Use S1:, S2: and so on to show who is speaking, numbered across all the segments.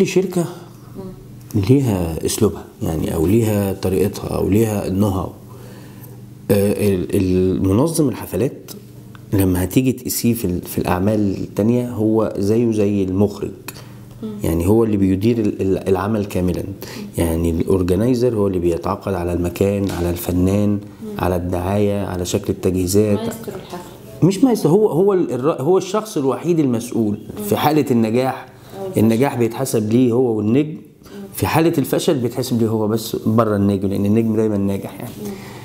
S1: كل شركه ليها اسلوبها يعني او ليها طريقتها او ليها النو هاو المنظم الحفلات لما هتيجي تقيسيه في, ال- في الاعمال التانية هو زيه زي المخرج يعني هو اللي بيدير ال- ال- العمل كاملا يعني الاورجنايزر هو اللي بيتعاقد على المكان على الفنان على الدعايه على شكل التجهيزات
S2: مايسترو الحفل
S1: مش مايسترو هو هو الر- هو الشخص الوحيد المسؤول في حاله النجاح النجاح بيتحسب ليه هو والنجم في حاله الفشل بيتحسب ليه هو بس بره النجم لان النجم دايما ناجح يعني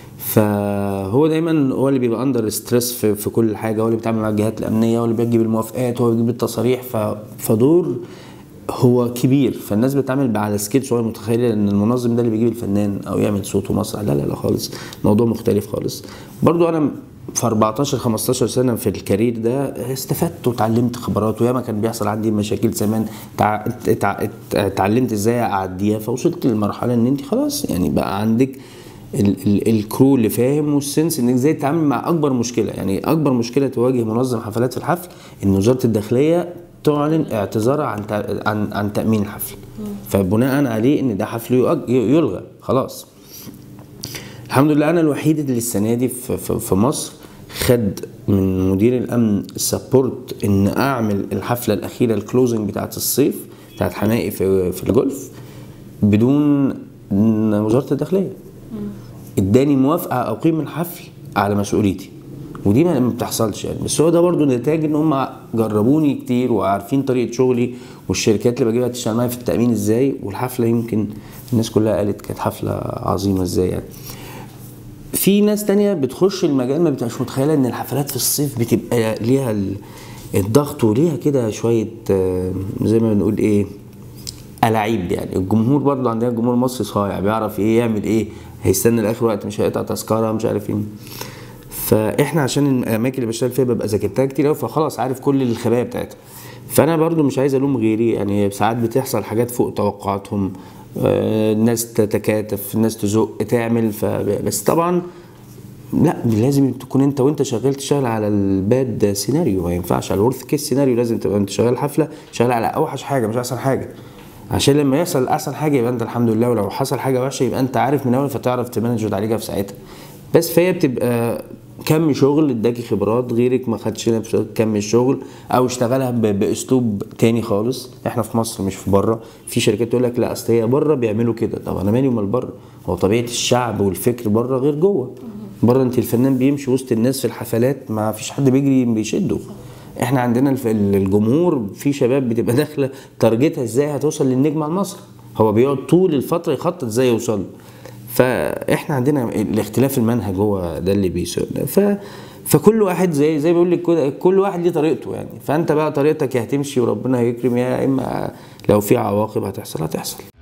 S1: فهو دايما هو اللي بيبقى اندر ستريس في, في كل حاجه هو اللي بيتعامل مع الجهات الامنيه هو اللي بيجيب الموافقات هو اللي بيجيب التصاريح ف... فدور هو كبير فالناس بتتعامل على سكيل صغير متخيله ان المنظم ده اللي بيجيب الفنان او يعمل صوت ومسرح لا لا لا خالص موضوع مختلف خالص برضو انا في 14 15 سنه في الكارير ده استفدت وتعلمت خبرات وياما كان بيحصل عندي مشاكل زمان تع... تع... اتعلمت ازاي اعديها فوصلت للمرحله ان انت خلاص يعني بقى عندك ال ال الكرو اللي فاهم والسنس انك ازاي تتعامل مع اكبر مشكله يعني اكبر مشكله تواجه منظم حفلات في الحفل ان وزاره الداخليه تعلن اعتذارها عن تع- عن عن تامين الحفل فبناء عليه ان ده حفل يؤج- يلغى خلاص الحمد لله انا الوحيد اللي السنه دي في, في, في مصر خد من مدير الامن السبورت ان اعمل الحفله الاخيره الكلوزنج بتاعت الصيف بتاعت حمائي في, في الجولف بدون وزاره الداخليه اداني موافقه اقيم الحفل على مسؤوليتي ودي ما ما بتحصلش يعني بس هو ده برضو نتاج ان هم جربوني كتير وعارفين طريقه شغلي والشركات اللي بجيبها تشتغل معايا في التامين ازاي والحفله يمكن الناس كلها قالت كانت حفله عظيمه ازاي يعني في ناس تانية بتخش المجال ما بتبقاش متخيله ان الحفلات في الصيف بتبقى ليها ال- الضغط وليها كده شويه آه، زي ما بنقول ايه ألاعيب يعني الجمهور برضه عندنا جمهور مصري صايع بيعرف ايه يعمل ايه هيستنى لاخر وقت مش هيقطع تذكره مش عارف ايه فاحنا عشان الاماكن اللي بشتغل فيها ببقى ذاكرتها كتير قوي فخلاص عارف كل الخبايا بتاعتها فانا برضو مش عايز الوم غيري يعني ساعات بتحصل حاجات فوق توقعاتهم آه، الناس تتكاتف الناس تزق تعمل ف... بس طبعا لا لازم تكون انت وانت شغال تشتغل على الباد سيناريو ما ينفعش على الورث كيس سيناريو لازم تبقى انت شغال حفله شغال على اوحش حاجه مش احسن حاجه عشان لما يحصل احسن حاجه يبقى انت الحمد لله ولو حصل حاجه وحشه يبقى انت عارف من اول فتعرف تمانج وتعالجها في ساعتها بس فهي بتبقى كم شغل اداكي خبرات غيرك ما خدش نفس كم الشغل او اشتغلها ب- باسلوب تاني خالص احنا في مصر مش في بره في شركات تقول لك لا اصل هي بره بيعملوا كده طب انا مالي ومال بره هو طبيعه الشعب والفكر بره غير جوه بره انت الفنان بيمشي وسط الناس في الحفلات ما فيش حد بيجري بيشده احنا عندنا الف- الجمهور في شباب بتبقى داخله تارجتها ازاي هتوصل للنجم على المسرح هو بيقعد طول الفتره يخطط ازاي يوصل له. فاحنا عندنا الاختلاف المنهج هو ده اللي بيسوقنا ف فكل واحد زي زي بيقول لك كده كل واحد ليه طريقته يعني فانت بقى طريقتك يا هتمشي وربنا هيكرم يا اما لو في عواقب هتحصل هتحصل